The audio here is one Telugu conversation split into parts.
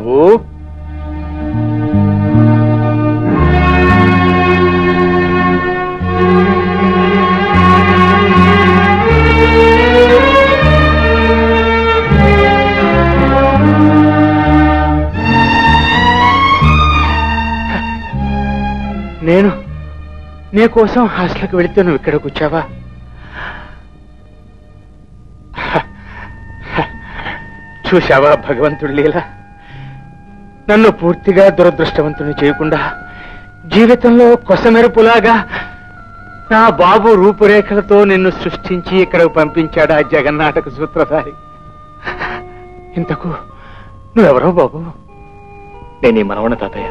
బాబు నేను నీ కోసం హాస్టల్కి వెళితే నువ్వు ఇక్కడికి వచ్చావా చూశావా భగవంతుడి లీల నన్ను పూర్తిగా దురదృష్టవంతుని చేయకుండా జీవితంలో కొసమెరుపులాగా నా బాబు రూపురేఖలతో నిన్ను సృష్టించి ఇక్కడకు పంపించాడు ఆ జగన్నాటక సూత్రధారి ఇంతకు నువ్వెవరో బాబు నేను ఈ మనవణ తాతయ్య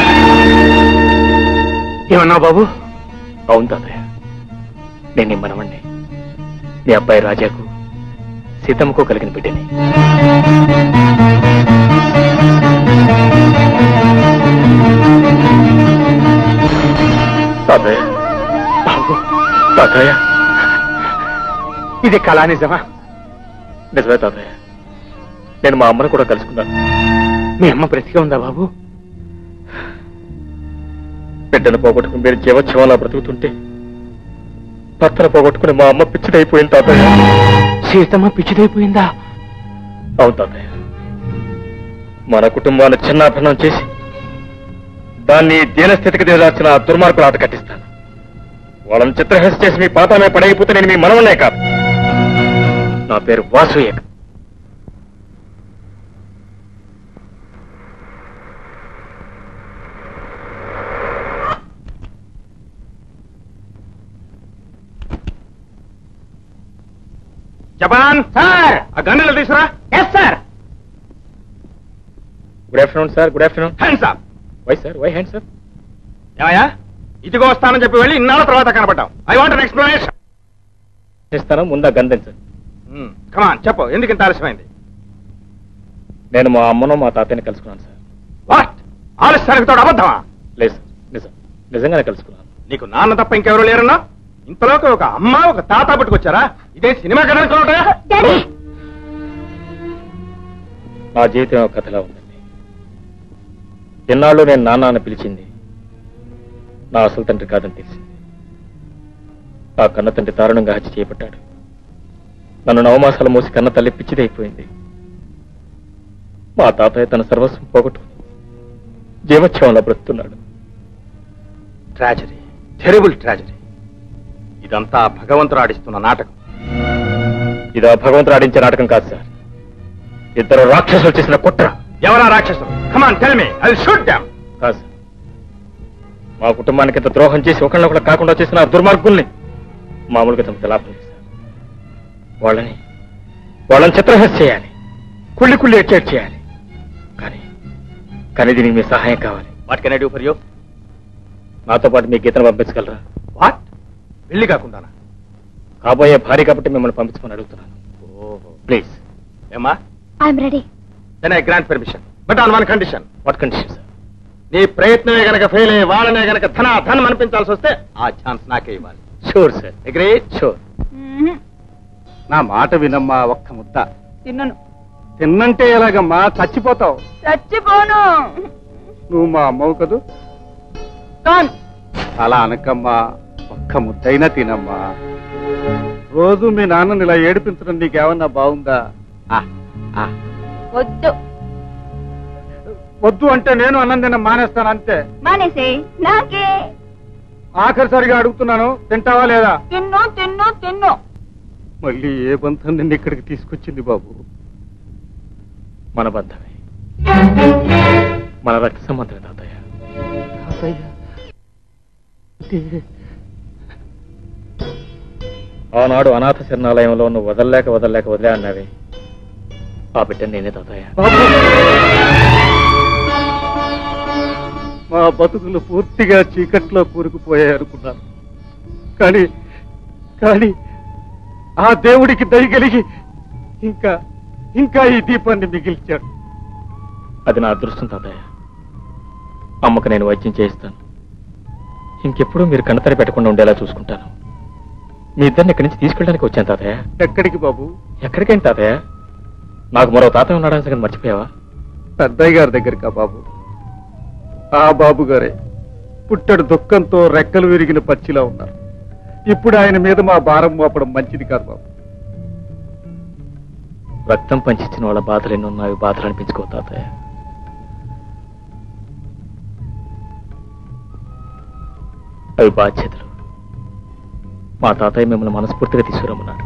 ఏమన్నావు బాబు అవును తాతయ్య నేను ఈ మనవణ్ణి మీ అబ్బాయి రాజాకు సీతమ్మకు కలిగిన బిడ్డని తాతయ్య బాబు తాతయ్య ఇది కళా నిజమా నిజమే తాతయ్య నేను మా అమ్మను కూడా కలుసుకున్నాను మీ అమ్మ బ్రతికే ఉందా బాబు బిడ్డను పోగొట్టుకుని మీరు జీవోత్సవంలా బ్రతుకుతుంటే భర్తను పోగొట్టుకుని మా అమ్మ పిచ్చిదైపోయింది తాతయ్య సీతమ్మ పిచ్చిదైపోయిందా అవును తాతయ్య మన కుటుంబాన్ని చిన్నాభిన్నం చేసి దాన్ని దీనస్థితికి దిగదార్చిన ఆ దుర్మార్గులు ఆట కట్టిస్తాను వాళ్ళని చిత్రహింస చేసి మీ పాతామే పడైపోతే నేను మీ మనవన్నే కాదు నా పేరు వాసుయ్య జపాన్ సార్ ఆ గన్నులు తీసురా yes sir good afternoon sir good afternoon hands up why sir why hand sir ఏమయ్యా ఇదిగో వస్తానని చెప్పి వెళ్ళి ఇన్నాళ్ళ తర్వాత కనపడ్డాం ఐ వాంట్ అన్ ఎక్స్ప్లెనేషన్ ఇస్తాను ముందా గంధించండి కమాన్ చెప్పు ఎందుకు ఇంత ఆలస్యమైంది నేను మా అమ్మను మా తాతయ్యని కలుసుకున్నాను సార్ వాట్ ఆలస్యానికి తోడు అబద్ధమా లేదు సార్ నిజం నిజంగానే కలుసుకున్నాను నీకు నాన్న తప్ప ఇంకెవరు లేరన్నా ఇంతలోకి ఒక అమ్మ ఒక తాత పట్టుకొచ్చారా ఇదే సినిమా కథ అనుకున్నావుటా? నా జీవితం ఒక కథలా ఉందండి ఎన్నాళ్ళు నేను నాన్న అని పిలిచింది నా అసలు తండ్రి కాదని తెలిసింది ఆ కన్న తండ్రి దారుణంగా హత్య చేయబడ్డాడు నన్ను నవమాసాలు మోసి కన్న తల్లి పిచ్చిదైపోయింది మా తాతయ్య తన సర్వస్వం పోగొట్టుకుని జీవోత్సవంలో బ్రతుకుతున్నాడు ట్రాజడీ టెరిబుల్ ట్రాజడీ ఇదంతా భగవంతుడు ఆడిస్తున్న నాటకం ఇది ఆ భగవంతుడు ఆడించే నాటకం కాదు సార్ ఇద్దరు రాక్షసులు చేసిన కుట్ర ఎవరా రాక్షసులు come on tell me I shoot them కాదు సార్ మా కుటుంబానికి ఇంత ద్రోహం చేసి ఒకళ్ళొకళ్ళు కాకుండా చేసిన ఆ దుర్మార్గుల్ని మామూలుగా తమకు లాభం లేదు సార్ వాళ్ళని వాళ్ళని చిత్రహింస చేయాలి కుళ్ళి కుళ్ళి ఎడ్చేట్ చేయాలి కానీ కానీ దీనికి మీ సహాయం కావాలి what can I do for you నాతో పాటు మీ గీతను పంపించగలరా వాట్ పెళ్లి కాకుండానా కాబోయే భార్య కాబట్టి మిమ్మల్ని పంపించమని అడుగుతున్నాను ఓహో ప్లీజ్ ఏమా I'm ready then I grant permission but on one condition what condition sir నీ ప్రయత్నమే గనక ఫెయిల్ అయ్యి వాళ్ళనే గనక ధన ధనం అనిపించాల్సి వస్తే ఆ ఛాన్స్ నాకే ఇవ్వాలి షూర్ సార్ అగ్రీ షూర్ నా మాట వినమ్మా ఒక్క ముద్ద తిన్నను తిన్నంటే ఎలాగమ్మా చచ్చిపోతావు చచ్చిపోను నువ్వు మా అమ్మవు కదూ కాన్ అలా అనకమ్మా ఒక్క ముద్దైనా తినమ్మా రోజు మీ నాన్నని ఇలా ఏడిపించడం నీకేమన్నా బాగుందా ఆ, ఆ. వద్దు వద్దు అంటే నేను అన్నం తిన మానేస్తాను అంతే మానేసే నాకే ఆఖరిసారిగా అడుగుతున్నాను తింటావా లేదా తిన్ను తిన్ను తిన్ను మళ్ళీ ఏ బంధం నిన్ను ఇక్కడికి తీసుకొచ్చింది బాబు మన బంధమే మన రక్త సంబంధమే తాతయ్య ఆనాడు అనాథ శరణాలయంలో నువ్వు వదలలేక వదలలేక వదిలే అన్నావే ఆ బిడ్డ నేనే తాతయ్య మా బతుకులు పూర్తిగా చీకట్లో కూరుకుపోయాయి అనుకున్నాను కానీ కానీ ఆ దేవుడికి దయగలిగి ఇంకా ఇంకా ఈ దీపాన్ని మిగిల్చాడు అది నా అదృష్టం తాతయ్య అమ్మకు నేను వైద్యం చేయిస్తాను ఇంకెప్పుడు మీరు కన్నతని పెట్టకుండా ఉండేలా చూసుకుంటాను మీ ఇద్దరిని ఇక్కడి నుంచి తీసుకెళ్ళడానికి వచ్చాను తాతయ్య ఎక్కడికి బాబు ఎక్కడికేంటి తాతయ్య నాకు మరో తాతయ్య ఉన్నాడని సంగతి మర్చిపోయావా పెద్దయ్య గారి దగ్గరికా బాబు ఆ బాబు గారే పుట్టడు దుఃఖంతో రెక్కలు విరిగిన పచ్చిలా ఉన్నారు ఇప్పుడు ఆయన మీద మా భారం మోపడం మంచిది కాదు బాబు రక్తం పంచిచ్చిన వాళ్ళ బాధలు ఎన్ని ఉన్నాయో బాధలు అనిపించుకో తాతయ్య అవి బాధ్యతలు మా తాతయ్య మిమ్మల్ని మనస్ఫూర్తిగా తీసుకురమ్మన్నారు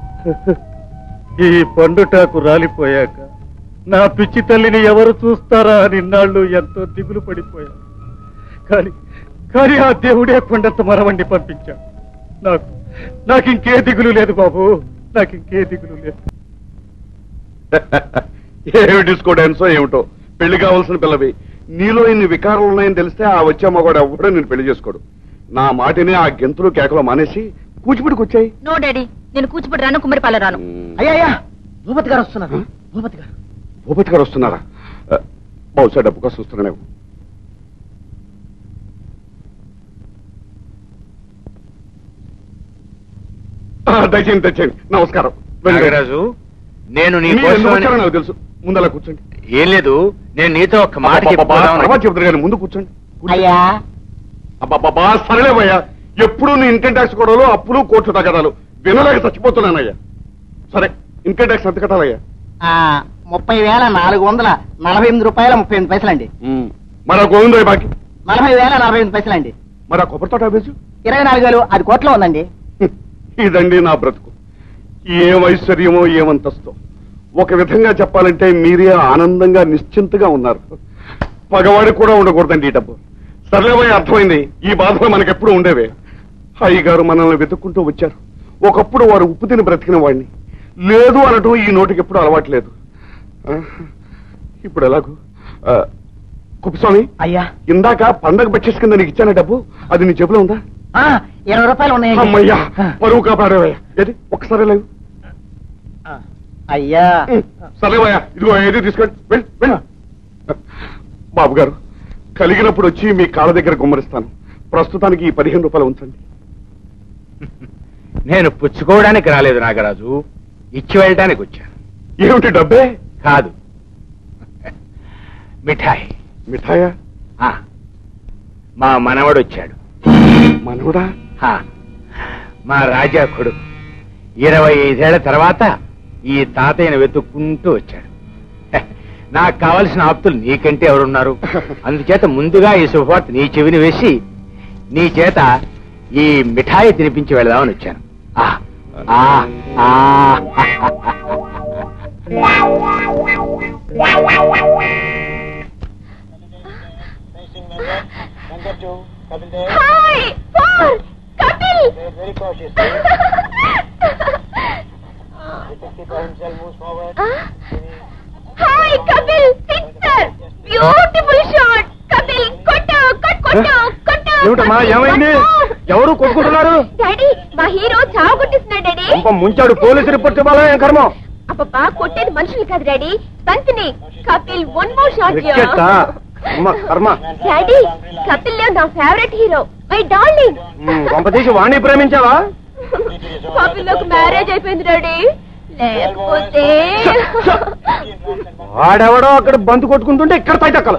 ఈ పండుటాకు రాలిపోయాక నా పిచ్చి తల్లిని ఎవరు చూస్తారా అని ఇన్నాళ్ళు ఎంతో దిగులు పడిపోయాను కానీ కానీ ఆ దేవుడే కొండంత మరవండి పంపించాడు నాకు నాకు ఇంకే దిగులు లేదు బాబు నాకు ఇంకే దిగులు లేదు ఏమి డిస్కో డాన్సో ఏమిటో పెళ్లి కావాల్సిన పిల్లవి నీలో ఇన్ని వికారాలు ఉన్నాయని తెలిస్తే ఆ వచ్చే మగవాడు ఎవడో నేను పెళ్లి చేసుకోడు నా మాటిని ఆ గెంతులు కేకలు మానేసి కూచిపూడికి వచ్చాయి నో డాడీ నేను కూచిపూడి రాను కుమ్మరిపాల రాను అయ్యా అయ్యా భూపతి గారు వస్తున్నారు భూపతి గారు భూపతి గారు వస్తున్నారా ఆ, బహుశా డబ్బు కోసం వస్తున్నానే ఆ, దయచేయండి దయచేయండి నమస్కారం వెళ్ళండి. నాగరాజు నేను నీ మీరు ఎందుకు కోసం వచ్చారో నాకు తెలుసు ముందలా కూర్చోండి ఏం లేదు నేను నీతో ఒక మాట అబ్బబ్బబ్బా, చెప్పుకోదామని- తర్వాత చెప్తారు కానీ ముందు కూర్చోండి కూర్చోండి. అయ్యా అబ్బబ్బబ్బా సరేలేవయ్యా ఎప్పుడు నీ ఇన్కమ్ ట్యాక్స్ గొడవలు అప్పులు కోర్టు తగదాలు వినలేక చచ్చిపోతున్నానయ్యా సరే ఇన్కమ్ ట్యాక్స్ ఎంత కట్టాలయ్యా ఆ, ముప్పై వేల నాలుగు వందల నలభై ఎనిమిది రూపాయల ముప్పై ఎనిమిది పైసలండి మరి ఆ గోవిందయ్య బాకి నలభై వేల నలభై ఎనిమిది పైసలండి మరి ఆ కొబ్బరి తోట ఆఫీసు ఇరవై నాలుగు వేలు అది కోట్లో ఉందండి ఇదండి నా బ్రతుకు ఏం ఐశ్వర్యమో ఏమంతస్తో ఒక విధంగా చెప్పాలంటే మీరే ఆనందంగా నిశ్చింతగా ఉన్నారు పగవాడికి కూడా ఉండకూడదండి ఈ డబ్బు సర్లేమయ్య అర్థమైంది ఈ బాధలు మనకెప్పుడు ఉండేవే అయ్య గారు మనల్ని వెతుక్కుంటూ వచ్చారు ఒకప్పుడు వారు ఉప్పు తిని బ్రతికిన వాడిని లేదు అనటం ఈ నోటికి ఎప్పుడు అలవాట్లేదు ఆ, ఇప్పుడు ఎలాగూ ఆ, కుప్పస్వామి అయ్యా ఇందాక పండగ పచ్చేసి కింద నీకు ఇచ్చాన డబ్బు అది నీ జేబులో ఉందా ఆ, ఇరవై రూపాయలు ఉన్నాయండి అమ్మయ్యా ఆ, పరువు కాపాడేవయ్యా ఏది ఒక్కసారి లేవు ఆ, అయ్యా సరేవయ్యా ఇదిగో ఏది తీసుకోండి వెళ్ళి వెళ్ళి బాబు గారు కలిగినప్పుడు వచ్చి మీ కాళ్ళ దగ్గర గుమ్మరిస్తాను ప్రస్తుతానికి ఈ పదిహేను రూపాయలు ఉంచండి నేను పుచ్చుకోవడానికి రాలేదు నాగరాజు ఇచ్చి వెళ్ళడానికి వచ్చాను ఏమిటి డబ్బే కాదు మిఠాయి మిఠాయా ఆ, మా మనవడు వచ్చాడు మనవడా ఆ, మా రాజా కొడుకు ఇరవై ఐదేళ్ల తర్వాత ఈ తాతయ్యను వెతుక్కుంటూ వచ్చాడు హె, నాకు కావలసిన ఆప్తులు నీకంటే ఎవరున్నారు అందుచేత ముందుగా ఈ శుభవార్త నీ చెవిని వేసి నీ చేత ఈ మిఠాయి తినిపించి వెళదామని వచ్చాను ఆ, ఆ, ఆ. Hi four Kapil hi Kapil sixer beautiful shot Kapil కొట్టు కొట్టు కొట్టు కొట్టు ఏమిటమ్మా ఏమైంది ఎవరు కొట్టుకుంటున్నారు డాడీ మా హీరో చావు కొట్టిస్తున్నాడు డాడీ ఇంకో ముంచాడు పోలీసు రిపోర్ట్ ఇవ్వాలా ఏం కర్మ అబ్బబ్బా కొట్టేది మనుషులు కాదు డాడీ బంతిని Kapil one more shot cricket అమ్మ కర్మ డాడీ కపిల్ లేవ్ నా ఫేవరెట్ హీరో మై డార్లింగ్ కొంపతీసి వాణ్ణి ప్రేమించావా కపిల్ నాకు మ్యారేజ్ అయిపోయింది డాడీ లేకపోతే వాడెవడో అక్కడ బంతు కొట్టుకుంటుంటే ఇక్కడ పైటక్కల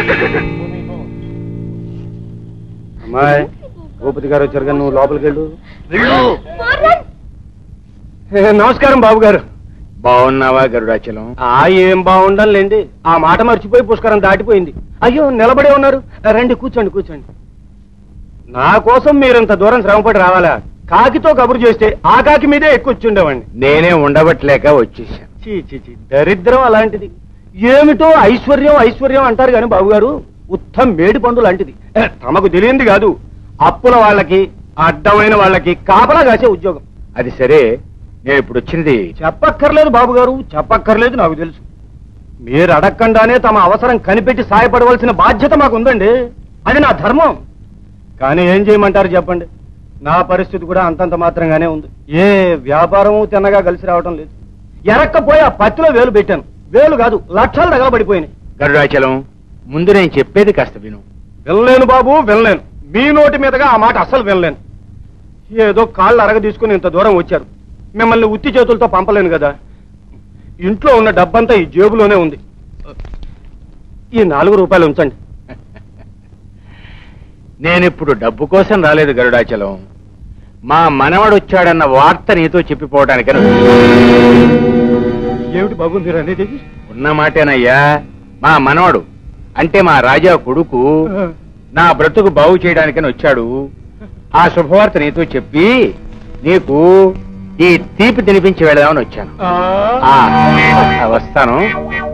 అమ్మాయి భూపతి గారు వచ్చారు కానీ నువ్వు లోపలికి వెళ్ళు మోరన్ ఏ, నమస్కారం బాబు గారు బాగున్నావా గరుడాచలం ఆ ఏం బాగుండాలండి ఆ మాట మర్చిపోయి పుష్కరం దాటిపోయింది అయ్యో నిలబడే ఉన్నారు రండి కూర్చోండి కూర్చోండి నా కోసం మీరింత దూరం శ్రమపడి రావాలా కాకితో కబురు చేస్తే ఆ కాకి మీదే ఎక్కువ ఉండేవాడిని నేనే ఉండబట్టలేక వచ్చేసాను చీ చీ చీ దరిద్రం అలాంటిది ఏమిటో ఐశ్వర్యం ఐశ్వర్యం అంటారు కానీ బాబు గారు ఉత్తమ మేడి పండు లాంటిది ఏ, తమకు తెలియంది కాదు అప్పుల వాళ్ళకి అడ్డమైన వాళ్ళకి కాపలా కాసే ఉద్యోగం అది సరే నేను ఇప్పుడు వచ్చింది చెప్పక్కర్లేదు బాబు గారు చెప్పక్కర్లేదు నాకు తెలుసు మీరు అడగకుండానే తమ అవసరం కనిపెట్టి సాయపడవలసిన బాధ్యత మాకు ఉందండి అది నా ధర్మం కానీ ఏం చేయమంటారు చెప్పండి నా పరిస్థితి కూడా అంతంత మాత్రంగానే ఉంది ఏ వ్యాపారము తిన్నగా కలిసి రావటం లేదు ఎరక్కపోయి ఆ పత్తిలో వేలు పెట్టాను వేలు కాదు లక్షలు తగలబడిపోయినాయి గరుడాచలం ముందు నేను చెప్పేది కాస్త విను వినలేను బాబు వినలేను మీ నోటి మీదగా ఆ మాట అస్సలు వినలేను ఏదో కాళ్ళు అరగ తీసుకుని ఇంత దూరం వచ్చారు మిమ్మల్ని ఉత్తి చేతులతో పంపలేను కదా ఇంట్లో ఉన్న డబ్బంతా ఈ జేబులోనే ఉంది ఈ నాలుగు రూపాయలు ఉంచండి నేనిప్పుడు డబ్బు కోసం రాలేదు గరుడాచలం మా మనవడు వచ్చాడన్న వార్త నీతో చెప్పిపోవడానికని ఏమిటి బాబు మీరు అనేది ఉన్న మాటేనయ్యా మా మనవడు అంటే మా రాజా కొడుకు నా బ్రతుకు బాగు చేయడానికని వచ్చాడు ఆ శుభవార్త నీతో చెప్పి నీకు ఈ తీపి తినిపించి వెళదామని వచ్చాను ఆ, ఆ, వస్తాను